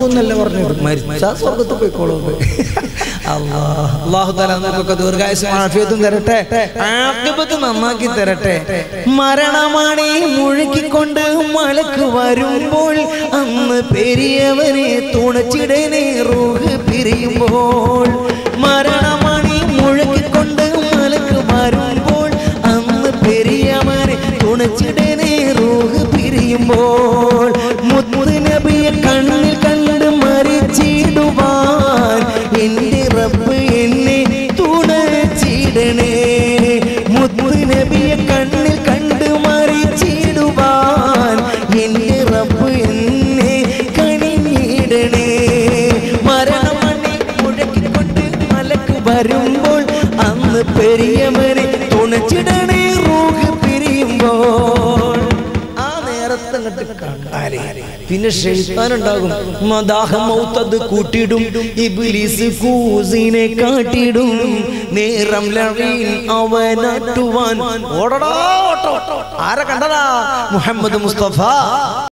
എന്നല്ല പറഞ്ഞു മരിച്ചാ സ്വർഗത്ത് പോയിക്കോളൂ അള്ളാഹു തല നമുക്കൊക്കെ ദീർഘായുസും ആഫിയത്തും തരട്ടെ ആഫിയത്ത് നന്നാക്കി തരട്ടെ മരണമണി മുഴുക്കിക്കൊണ്ട് മലക്ക് വരുമ്പോൾ അന്ന് പെരിയവനെ തുണച്ചിടനെ റൂഹ് പിരിയുമ്പോൾ മരണമണി മുഴുക്കിക്കൊണ്ട് മലക്ക് വരുമ്പോൾ അന്ന് പെരിയവനെ തുണച്ചിടനെ റൂഹ് പിരിയുമ്പോൾ മുത്ത് നബിയെ കണ്ണിൽ കണ്ട് മരിച്ചിടുവാൻ എന്റെ റബ്ബ് എന്നെ തുണച്ചിടണേ മുത്ത് നബിയെ കണ്ണിൽ കണ്ട് മരിച്ചിടുവാൻ എന്റെ റബ്ബ് എന്നെ കണിഞ്ഞിടണേ മരണമണി മുഴക്കിക്കൊണ്ട് മലക്ക് വരുമ്പോൾ അന്ന് പെരിയവനെ തുണച്ചിടണേ റൂഹ് പിരിയുമ്പോൾ ആ നേരത്തെ അങ്ങോട്ട് കണ്ടാലേ പിന്നെ ഷെയ്ത്താനുണ്ടാകും മദാഹമൗത്തത് കൂട്ടിടും ഇബ്ലീസ് കൂസിനെ കാട്ടിടും നേരം ലഴീൻ അവനട്ടുവാൻ ഓടടാ ഓട്ടോ ആരെ കണ്ടടാ മുഹമ്മദ് മുസ്തഫ